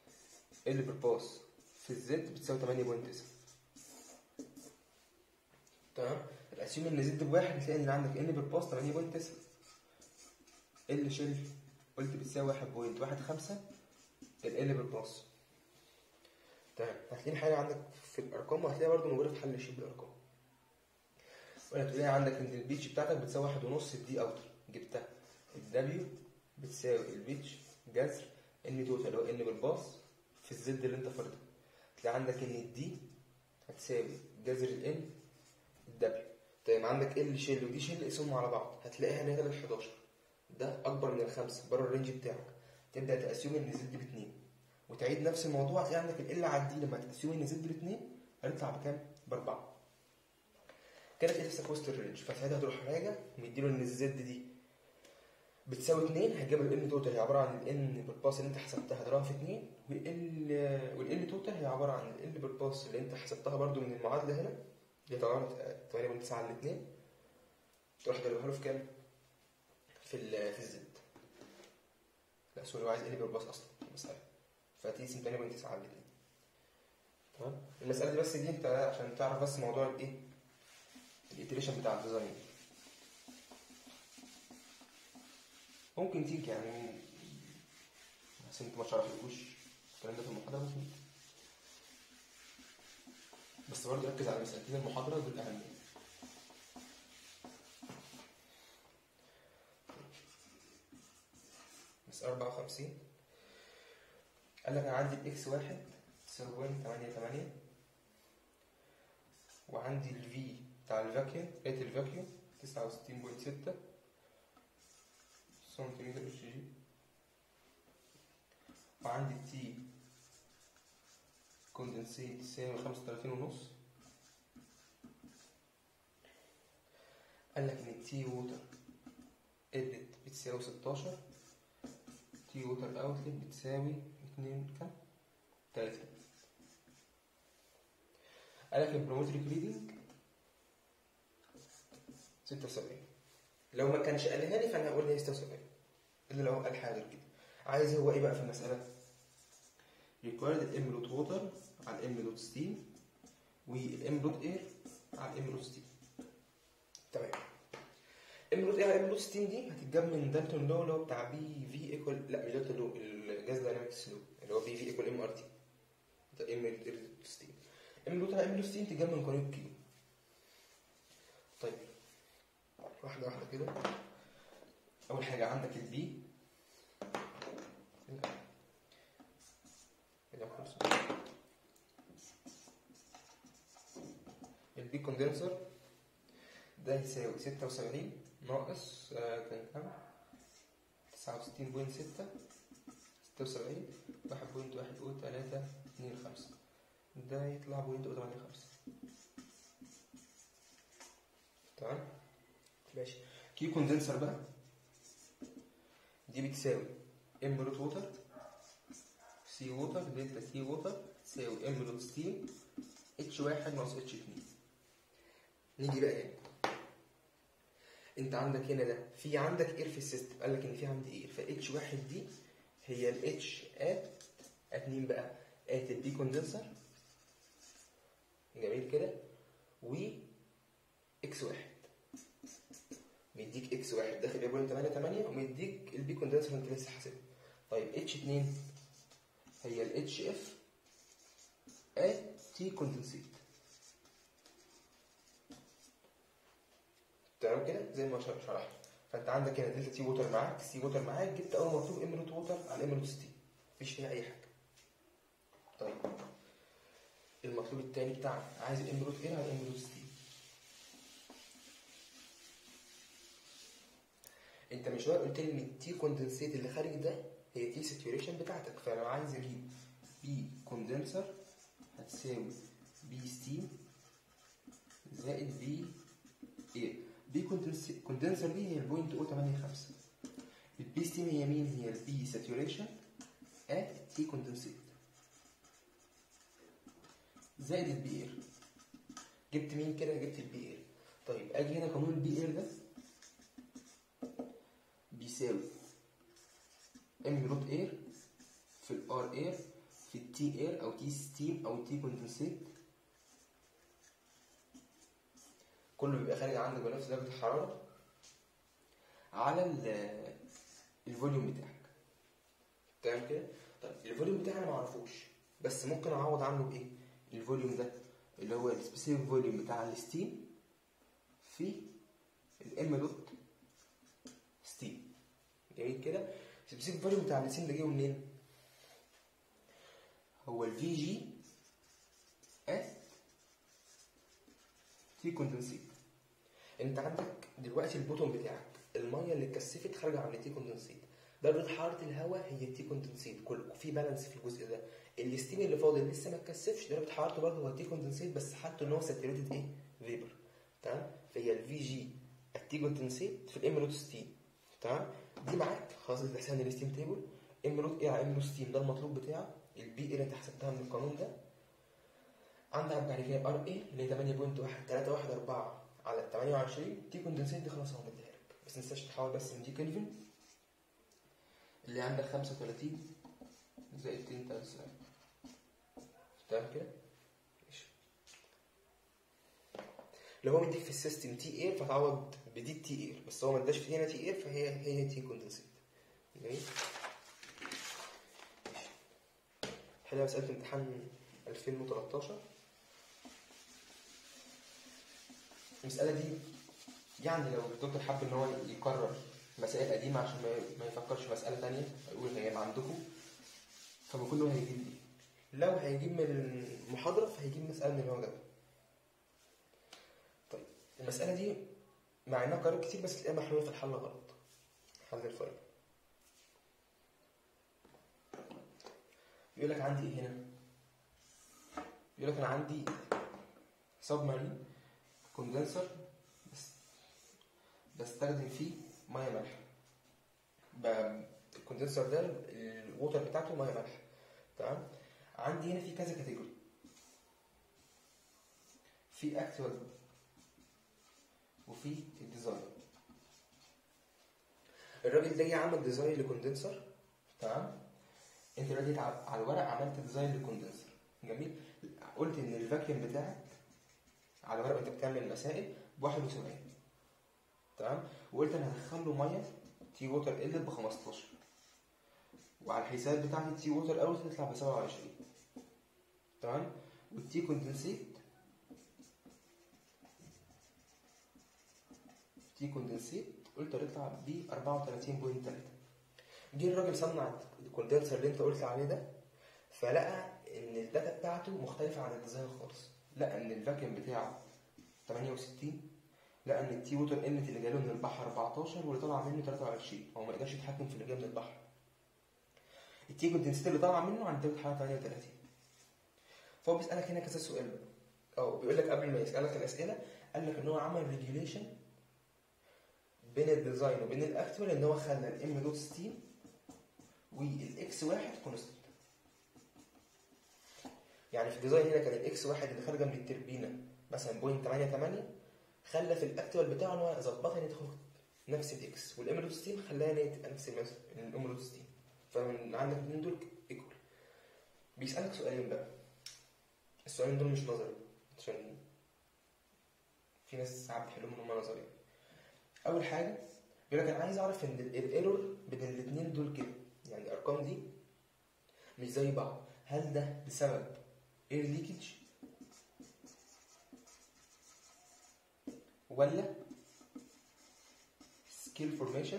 ال برباص في الزد بتساوي 8.9 تمام الاسيوم ان زد بواحد هتلاقي ان عندك ان بالباص 8.9 ال شيل قلت بتساوي 1.15 ال بالباص تمام هتلاقي حاجه عندك في الارقام وهتلاقيها برضه موجوده في حل الشيت بالارقام ولا تلاقي عندك ان البيتش بتاعتك بتساوي واحد ونص الدي اوتر جبتها الدبليو بتساوي البيتش جذر ان توتال اللي هو ان بالباص في الزد اللي انت فاردها تلاقي عندك ان الدي هتساوي جذر الان الدبليو طيب عندك ال شيل ودي شيل اقسمهم على بعض هتلاقيها ان هي ال 11 ده اكبر من الخمسه بره الرينج بتاعك تبدا تقسم ان زد باتنين وتعيد نفس الموضوع هتلاقي عندك ال على الدي لما تقسم ان زد باتنين هيطلع بكام؟ باربعه كده تلاقي نفسك وسط الرينج فساعتها هتروح راجع مديله ان الزد دي بتساوي 2 هتجيب الان توتال هي عباره عن الان بالباص اللي انت حسبتها اضربها في 2 والال والال توتال هي عباره عن ال بالباص اللي انت حسبتها برده من المعادله هنا اللي طبعا 8.9 على الاثنين تروح تضربها له في كام؟ في ال في الزد لا سوري هو عايز ال بالباص اصلا في المساله فتقسم 8.9 على الاثنين تمام المساله دي بس دي انت عشان تعرف بس موضوع الايه؟ الاتريشن بتاع الديزاين ممكن تيجي يعني بس انت ما شرحتوش الكلام ده في المحاضره ممكن بس برضه ركز على مسألتين المحاضره دول اهم مسألة 54 قال لك انا عندي الاكس واحد تساوي بوينت تمانية تمانية وعندي الفي بتاع الفاكيوم ريت الفاكيوم تسعة وستين بوينت ستة سنتيمتر اتش جي وعندي التي كوندنسيت تساوي خمسة وتلاتين ونص قال لك ان التي ووتر ادت بتساوي ستاشر تي ووتر اوتلت بتساوي اتنين كام؟ تلاتين قال لك البرومتريك ريدنج ستة وسبعين لو ما كانش قالها لي فانا هقول هي 76 الا لو قال حاجه كده عايز هو ايه بقى في المساله required الام دوت ووتر على الام دوت ستيم والام دوت اير على الام دوت ستيم تمام ام دوت اير على الام دوت ستيم دي هتتجاب من دالتون لو اللي هو بتاع بي في ايكوال لا مش دالتون لو الجاز داينامكس لو اللي هو بي في ايكوال ام ار تي ده ام دوت ستيم ام دوت على ام دوت ستيم تتجاب من قانون كيو طيب واحدة واحدة كده أول حاجة عندك البي البي كوندنسر ده يساوي ستة وسبعين ناقص آه، كان كام؟ تسعة وستين بوينت ستة ستة وسبعين واحد بوينت واحد أو تلاتة اتنين خمسة ده يطلع بوينت أو تمانية خمسة تمام؟ ماشي كي كوندنسر بقى دي بتساوي ام روت ووتر سي ووتر دلتا سي ووتر تساوي ام روت ستيم اتش واحد ناقص اتش اتنين نيجي بقى هنا انت عندك هنا ده في عندك اير في السيستم قال لك ان في عندي اير فاتش واحد دي هي الاتش ات ات مين بقى؟ ات البي كوندنسر جميل كده و اكس واحد مديك اكس واحد داخل بوينت 8 8 ومديك البي كوندنسر انت لسه حاسبها طيب اتش 2 هي الاتش اف ات تي كوندنسيت تمام كده زي ما شرحت فانت عندك هنا دلتا تي ووتر معاك سي ووتر معاك جبت اول مطلوب ام روت ووتر على ام روت ستي مفيش فيها اي حاجه طيب المطلوب الثاني بتاعك عايز الام روت ايه على الام روت ستي انت من شويه قلت لي ان التي كوندنسيت اللي خارج ده هي تي ساتوريشن بتاعتك فلو عايز اجيب بي كوندنسر هتساوي بي ستيم زائد بي ايه بي كوندنسر دي هي البوينت او 85 البي ستيم هي مين هي البي ساتوريشن ات تي كوندنسيت زائد البي اير جبت مين كده جبت البي اير طيب اجي هنا قانون البي اير ده بيساوي ام روت اير في الار اير في التي اير او تي ستيم او تي كوندنسيت كله بيبقى خارج عندك بنفس درجه الحراره على ال- الفوليوم بتاعك تمام كده طيب الفوليوم بتاعي انا ما اعرفوش بس ممكن اعوض عنه بايه الفوليوم ده اللي هو السبيسيفيك فوليوم بتاع الستيم في الام دوت ستيم جميل كده السبيسيفيك فوليوم بتاع الستيم ده جه منين هو الفي جي ات تي كوندنسيت انت عندك دلوقتي البوتون بتاعك الميه اللي اتكثفت خارجه عن التي كوندنسيت درجه حراره الهواء هي التي كوندنسيت كل في بالانس في الجزء ده الستيم اللي فاضل لسه ما اتكثفش درجه حرارته برضه هو التي كوندنسيت بس حالته ان هو ساتوريتد ايه فيبر تمام فهي الفي جي التي كوندنسيت في الام روت ستيم تمام دي معاك خلاص انت حسبت الستيم تيبل ام روت ايه على ام روت ستيم ده المطلوب بتاعك البي اللي انت حسبتها من القانون ده عندك بعد كده ار اي اللي هي 8.1314 على 28 تي كوندنسيت دي خلاص هو مديها لك بس ما تنساش تحول بس من دي كلفن اللي عندك 35 زائد 2 تمام كده ماشي لو هو مديك في السيستم تي اير فتعوض بدي تي اير بس هو ما اداش في هنا تي اير فهي هي تي كوندنسيت جميل حلوه مسألة امتحان 2013 المسألة دي يعني لو الدكتور حب ان هو يكرر مسائل قديمة عشان ما- ما يفكرش في مسألة تانية يقول هي ما عندكم فبكون له هيجيب دي لو هيجيب من المحاضرة فهيجيب مسألة من اللي هو جابها طيب المسألة دي مع انها قرارات كتير بس تلاقيها محلولة في الحل غلط حل الفرق بيقول لك عندي ايه هنا بيقول لك انا عندي سب مارين كوندنسر بس بستخدم فيه ميه ملح ب- الكوندنسر ده الووتر بتاعته ميه ملح تمام عندي هنا في كذا كاتيجوري في اكتوال وفي الديزاين الراجل ده جه عمل ديزاين لكوندنسر تمام انت دلوقتي على على الورق عملت ديزاين للكوندنسر جميل قلت ان الفاكيوم بتاعك على ورق انت بتعمل مسائل ب 71 تمام وقلت انا هدخل له ميه تي ووتر قلت ب 15 وعلى الحساب بتاعتي التي ووتر اوت تطلع ب 27 تمام والتي كوندنسيت تي كوندنسيت قلت هتطلع ب 34.3 جه الراجل صنع الكوندنسر اللي انت قلت عليه ده فلقى ان الداتا بتاعته مختلفه عن الديزاين خالص لقى ان الفاكيوم بتاعه 68 لقى ان التي ووتر انت اللي جاله من البحر 14 واللي طلع منه 23 هو ما يقدرش يتحكم في اللي جاي من البحر التي كوندنسيت اللي طلع منه عن درجه حراره 38 فهو بيسالك هنا كذا سؤال بقى اه بيقول لك قبل ما يسالك الاسئله قال لك ان هو عمل ريجوليشن بين الديزاين وبين الاكتوال ان هو خلى الام دوت ستيم والاكس واحد كونستنت يعني في الديزاين هنا كان الاكس واحد اللي خارجه من التربينه مثلا بوينت 88 خلى في الاكتوال بتاعه ان هو ظبطها ان هي تاخد نفس الاكس والام دوت ستيم خلاها ان هي تبقى نفس المس- الام دوت ستيم فمن عندك الاثنين دول ايكوال بيسالك سؤالين بقى السؤالين دول مش نظري عشان في ناس ساعات بيحلوا منهم نظري اول حاجه بيقول لك انا عايز اعرف ان الايرور بين الاثنين دول كده يعني الارقام دي مش زي بعض هل ده بسبب اير ليكج ولا سكيل فورميشن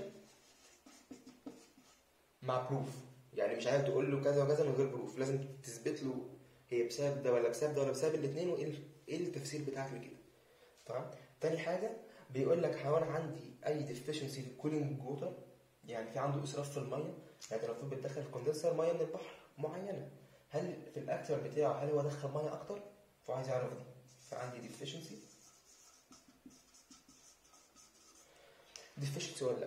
مع بروف يعني مش عارف تقول له كذا وكذا من غير بروف لازم تثبت له هي بسبب ده ولا بسبب ده ولا بسبب الاثنين وايه ال- ايه التفسير بتاعك لكده تمام تاني حاجه بيقول لك لو انا عندي اي ديفيشنسي في الكولينج ووتر يعني في عنده اسراف في الميه يعني انت المفروض بتدخل في كوندنسر ميه من البحر معينه هل في الاكتر بتاعه هل هو دخل ميه اكتر فهو عايز يعرف دي فعندي ديفيشنسي ديفيشنسي ولا لا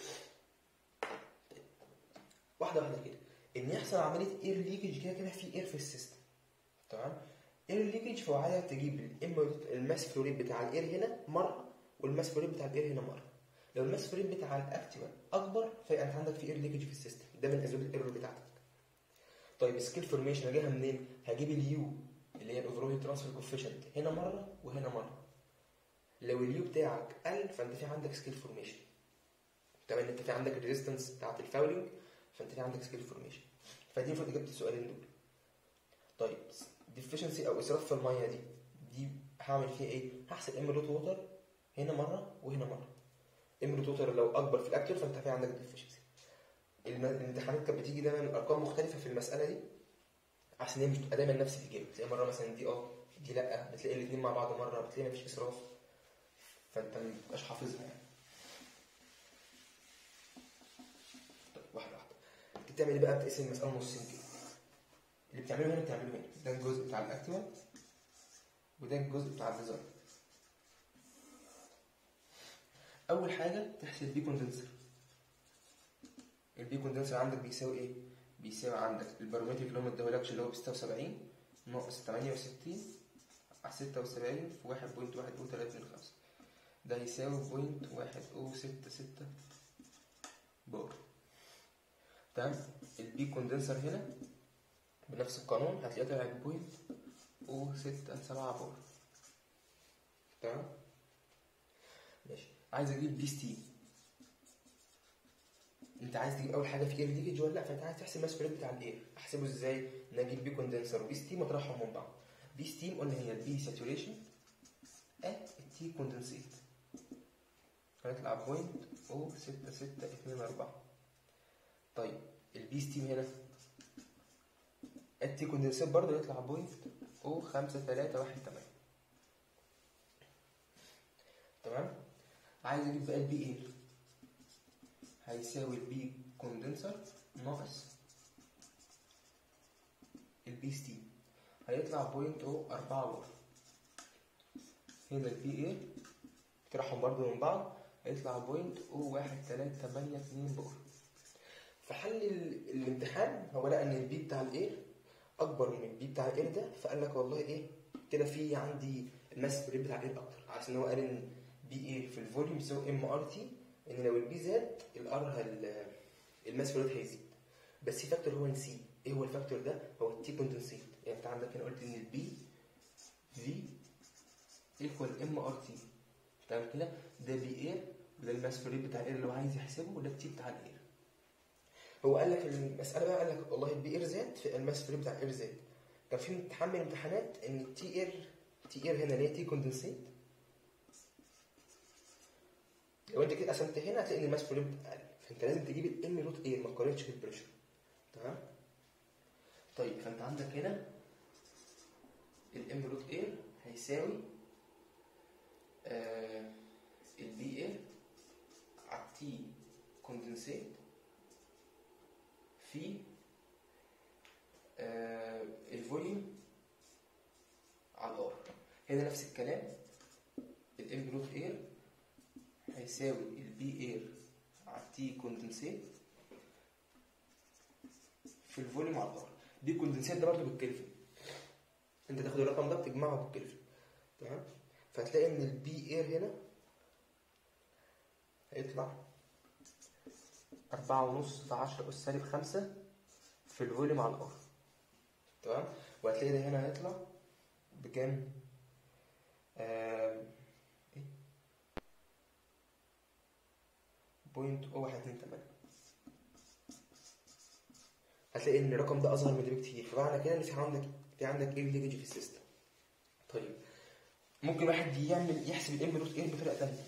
واحده واحده كده ان يحصل عمليه اير ليكج كده كده في اير في السيستم تمام اير ليكج فهو عايز تجيب الام الماس فلو ريت بتاع الاير هنا مره والماس فلو ريت بتاع الاير هنا مره لو الماس فلو ريت بتاع الاكتيفال اكبر فيبقى انت عندك في اير ليكج في السيستم ده من اسباب الايرور بتاعتك طيب سكيل فورميشن اجيبها منين هجيب اليو اللي هي الاوفرول ترانسفير كوفيشنت هنا مره وهنا مره لو اليو بتاعك قل فانت في عندك سكيل فورميشن تمام انت في عندك الريزيستنس بتاعت الفاولنج فانت في عندك سكيل فورميشن فدي المفروض اجابه السؤالين دول طيب ديفيشنسي او اسراف في الميه دي دي هعمل فيها ايه؟ هحسب ام روت ووتر هنا مره وهنا مره ام روت ووتر لو اكبر في الاكتر فانت في عندك ديفيشنسي الامتحانات كانت بتيجي دايما ارقام مختلفه في المساله دي عشان هي مش بتبقى دايما نفس الاجابه تلاقي مره مثلا دي اه دي لا بتلاقي الاثنين مع بعض مره بتلاقي مفيش اسراف فانت ما بتبقاش حافظها يعني طيب واحده واحده انت بتعمل ايه بقى بتقسم المساله نصين كده اللي بتعمله هنا بتعمله هنا ده الجزء بتاع الاكتوال وده الجزء بتاع الديزاين اول حاجه تحسب البي كوندنسر البي كوندنسر عندك بيساوي ايه بيساوي عندك البارومتريك اللي هو مديهولكش اللي هو ب 76 ناقص 68 على 76 في 1.123 ده يساوي بوينت واحد او ستة ستة بار تمام البي كوندنسر هنا بنفس القانون هتلاقيه طلع بوينت او ستة سبعة بار تمام ماشي عايز اجيب بي ستيم انت عايز تجيب اول حاجه في اير ليكج ولا لا فانت عايز تحسب الماس بتاع الاير احسبه ازاي ان اجيب بي كوندنسر وبي ستيم واطرحهم من بعض بي ستيم قلنا هي البي ساتوريشن ات التي كوندنسيت هيطلع بوينت او ستة ستة اتنين أربعة طيب البي ستيم هنا التي كوندنسيت برضه يطلع بوينت او خمسة تلاتة واحد تمانية تمام عايز اجيب بقى البي ايه هيساوي البي كوندنسر ناقص البي ستيم هيطلع بوينت او أربعة بار هنا البي ايه تطرحهم برضه من بعض هيطلع بوينت او واحد تلاتة تمانية اتنين بار في حل ال- الامتحان هو لقى ان البي بتاع الاير اكبر من البي بتاع الاير ده فقال لك والله ايه كده في عندي الماس بريد بتاع الاير اكتر عشان هو قال ان بي ايه في الفوليوم يساوي ام ار تي ان لو البي زاد الار الماس بريد هيزيد بس في فاكتور هو نسيه ايه هو الفاكتور ده هو التي كوندنسيت يعني انت عندك هنا قلت ان البي في ايكوال ام ار تي تمام كده ده بي اير وده الماس فريد بتاع الاير اللي هو عايز يحسبه وده التي بتاع الاير هو قال لك المساله بقى قال لك والله البي اير زاد في الماس فريد بتاع الاير زاد كان في امتحان من الامتحانات ان التي اير تي اير هنا اللي هي تي كوندنسيت لو انت كده قسمت هنا هتلاقي ان الماس فريد اقل فانت لازم تجيب الام روت اير ما تقارنش بالبريشر تمام طيب فانت عندك هنا الام روت اير هيساوي آه البي اير على التي كوندنسيت في آه الفوليوم على الار هنا نفس الكلام الام روت اير هيساوي البي اير على التي كوندنسيت في الفوليوم على الار دي كوندنسيت ده برضه بالكلفن انت تاخد الرقم ده بتجمعه بالكلفن تمام فهتلاقي ان البي اير هنا هيطلع أربعة ونص في عشرة أس سالب خمسة في الفوليوم على الأر تمام وهتلاقي ده هنا هيطلع بكام؟ آه... إيه؟ بوينت أو واحد اتنين تمانية هتلاقي إن الرقم ده أصغر من ده بكتير فمعنى كده إن في عندك في عندك إيه ليفج في السيستم طيب ممكن واحد يعمل يحسب الام روت اير بطريقه ثانيه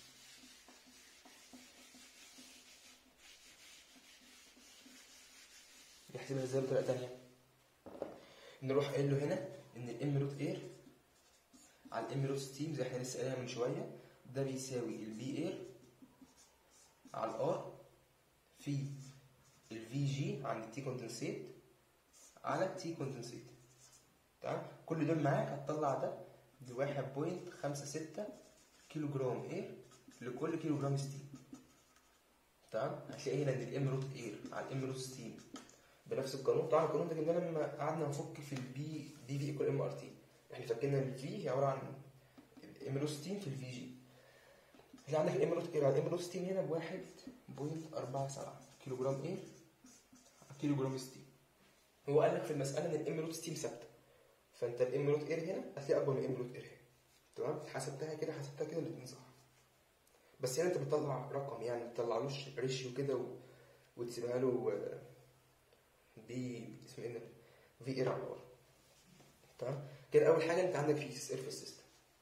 يحسبها ازاي بطريقه ثانيه نروح قايل له هنا ان الام روت اير على الام روت ستيم زي احنا لسه قايلها من شويه ده بيساوي البي اير على الار في الفي جي عند التي كوندنسيت على التي كوندنسيت تمام كل دول معاك هتطلع ده ب 1.56 كيلو جرام اير لكل كيلو جرام ستيم تمام هتلاقي هنا ان الام روت اير على الام روت ستيم بنفس القانون طبعا القانون ده جبناه لما قعدنا نفك في البي دي في ايكوال ام ار تي احنا فكينا الفي هي عباره عن الام روت ستيم في الفي جي هتلاقي عندك الام روت اير على الام روت ستيم هنا ب 1.47 كيلو جرام اير على كيلو جرام ستيم هو قال لك في المساله ان الام روت ستيم ثابته فانت الام روت اير هنا هتلاقي اكبر من الام روت اير هنا تمام حسبتها كده حسبتها كده الاتنين صح بس يعني انت بتطلع رقم يعني ما بتطلعلوش ريشيو كده و... وتسيبها له آه، بي اسمه ايه ده؟ في اير على ورا تمام كده اول حاجه انت عندك في سيرفيس سيستم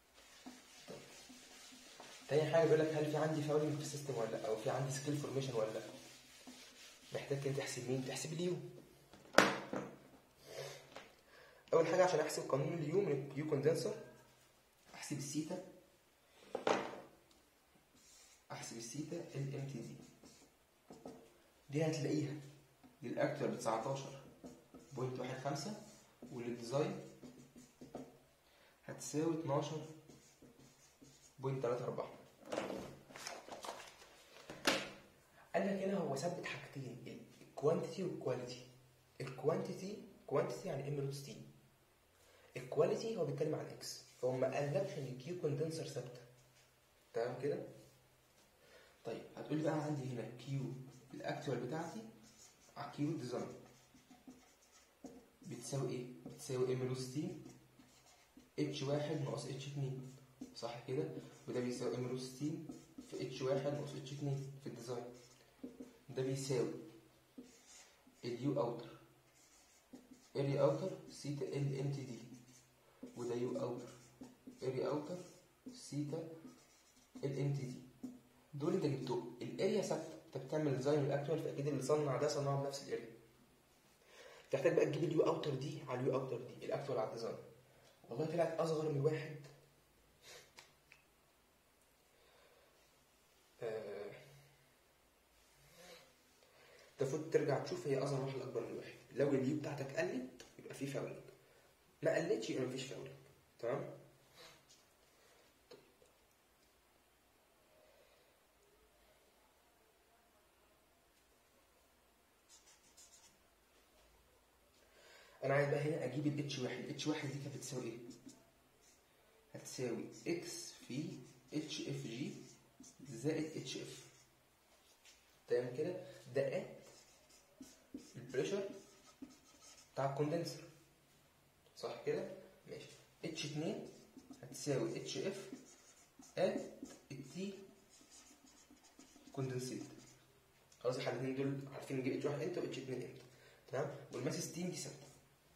تاني حاجه بيقول لك هل في عندي فاولنج في السيستم ولا لا او في عندي سكيل فورميشن ولا لا محتاج كده تحسب مين تحسب اليو اول حاجه عشان احسب قانون اليو من اليو كوندنسر احسب السيتا احسب السيتا ال ام تي دي دي هتلاقيها للاكتوال ب 19.15 وللديزاين هتساوي 12.34 قال لك هنا هو ثبت حاجتين الكوانتيتي والكواليتي الكوانتيتي كوانتيتي يعني ام روت تي الكواليتي هو بيتكلم عن اكس فهو ما قالكش ان الكيو كوندنسر ثابته تمام كده طيب هتقول لي بقى عندي هنا كيو الاكتوال بتاعتي على كيو ديزاين بتساوي ايه بتساوي ام روت تي اتش واحد ناقص اتش اتنين صح كده وده بيساوي ام روت تي في اتش واحد ناقص اتش اتنين في الديزاين ده بيساوي اليو اوتر اريا اوتر سيتا ال ام تي دي وده يو اوتر اريا اوتر سيتا ال ام تي دي دول انت جبتهم الاريا ثابته انت بتعمل ديزاين الاكتوال فاكيد اللي صنع ده صنعه بنفس الاريا تحتاج بقى تجيب اليو اوتر دي على اليو اوتر دي الاكتوال على الديزاين والله طلعت اصغر من واحد آه، المفروض ترجع تشوف هي اصغر واحد اكبر من واحد لو اليو بتاعتك قلت يبقى في فاولنج ما قلتش يبقى مفيش فاولنج تمام انا عايز بقى هنا اجيب الاتش واحد الاتش واحد دي كانت بتساوي ايه هتساوي اكس في اتش اف جي زائد اتش اف تمام كده ده ات البريشر بتاع الكوندنسر صح كده ماشي اتش 2 هتساوي اتش اف ات التي كوندنسيت خلاص احنا الاثنين دول عارفين نجيب اتش 1 امتى واتش 2 امتى تمام والماس ستيم دي ثابته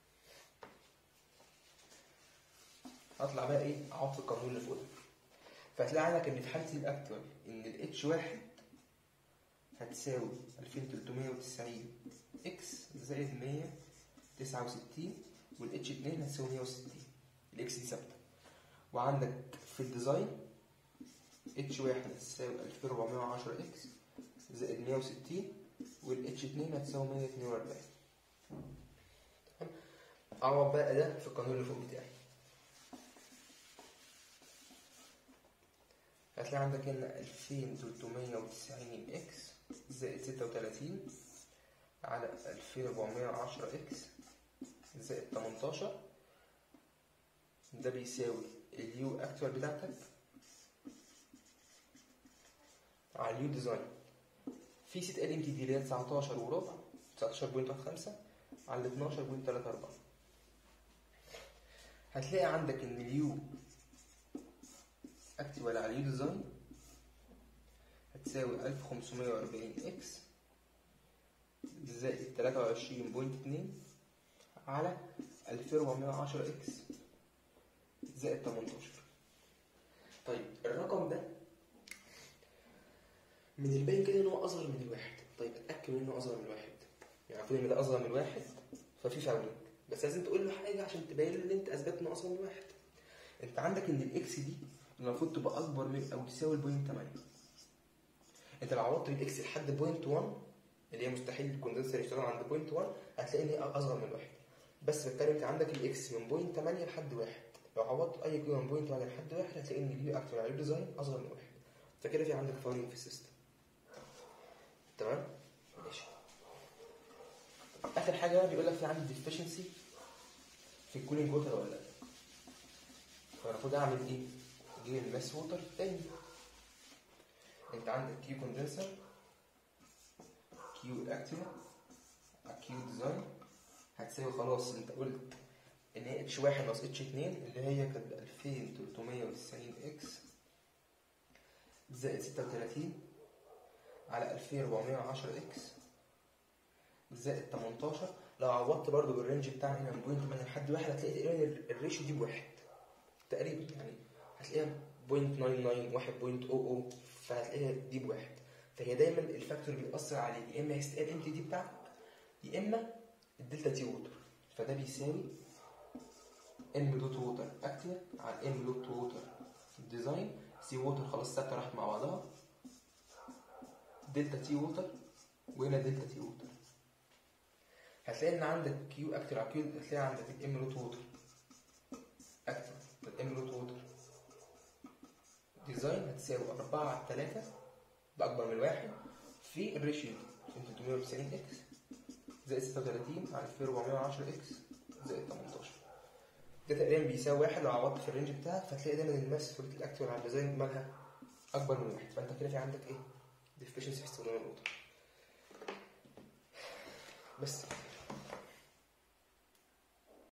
هطلع بقى ايه اقعد في القانون اللي فوق ده فهتلاقي عندك ان في حاله الاكتوال ان الاتش 1 هتساوي 2390 اكس زائد 169 والاتش 2 هتساوي 160 الاكس دي ثابته وعندك في الديزاين اتش 1 هتساوي 2410 اكس زائد 160 والاتش 2 هتساوي 142 تمام اعوض بقى ده في القانون اللي فوق بتاعي هتلاقي عندك هنا 2390 اكس زائد 36 على 2410 اكس زائد 18 ده بيساوي اليو اكتوال بتاعتك على اليو ديزاين في سيت ال ام تي دي اللي هي 19 وربع 19.15 على 12.34 هتلاقي عندك ان اليو اكتوال على اليو ديزاين هتساوي 1540 اكس زائد 23.2 على 2410 اكس زائد 18 طيب الرقم ده من الباقي كده ان هو اصغر من الواحد طيب اتاكد ان هو اصغر من الواحد يعني المفروض ان ده اصغر من الواحد ففي فاولنج بس لازم تقول له حاجه عشان تبين له ان انت اثبت انه اصغر من الواحد انت عندك ان الاكس دي المفروض تبقى اكبر من او تساوي البوينت 8 انت لو عوضت الاكس لحد بوينت 1 اللي هي مستحيل الكوندنسر يشتغل عند بوينت 1 هتلاقي ان هي اصغر من واحد بس بتكلم انت عندك الاكس من بوينت 8 لحد واحد لو عوضت اي قيمه من بوينت 8 لحد واحد هتلاقي ان اليو اكتر على الديزاين اصغر من واحد فكده في عندك فاولنج في السيستم تمام ماشي اخر حاجه بقى بيقول لك في عندي ديفيشنسي في الكولينج ووتر ولا لا فالمفروض اعمل ايه؟ اجيب الماس ووتر تاني انت عندك كيو كوندنسر كيو اكتيف كيو ديزاين هتساوي خلاص انت قلت ان هي اتش 1 ناقص اتش 2 اللي هي كانت 2390 390 اكس زائد 36 على 2410 اكس زائد 18 لو عوضت برضو بالرينج بتاعنا هنا من بوينت 8 لحد واحد هتلاقي تقريبا الريشيو دي بواحد تقريبا يعني هتلاقيها بوينت 99 1.00 فهتلاقيها دي بواحد فهي دايما الفاكتور اللي بيأثر عليه يا اما هيست ال ام دي بتاعك يا اما الدلتا تي ووتر فده بيساوي ام دوت ووتر اكتيف على ام دوت ووتر ديزاين سي ووتر خلاص ثابته راحت مع بعضها دلتا تي ووتر وهنا دلتا تي ووتر هتلاقي ان عندك كيو اكتر على كيو هتلاقي عندك الام دوت ووتر اكتر الام دوت ووتر ديزاين هتساوي 4 على 3 باكبر من واحد في الريشيو دي 390 اكس زائد 36 على 2410 اكس زائد 18 ده تقريبا بيساوي واحد لو عوضت في الرينج بتاعك فتلاقي دايما الماس في الاكتوال على الديزاين مالها اكبر من واحد فانت كده في عندك ايه؟ ديفيشنسي في استخدام الوتر بس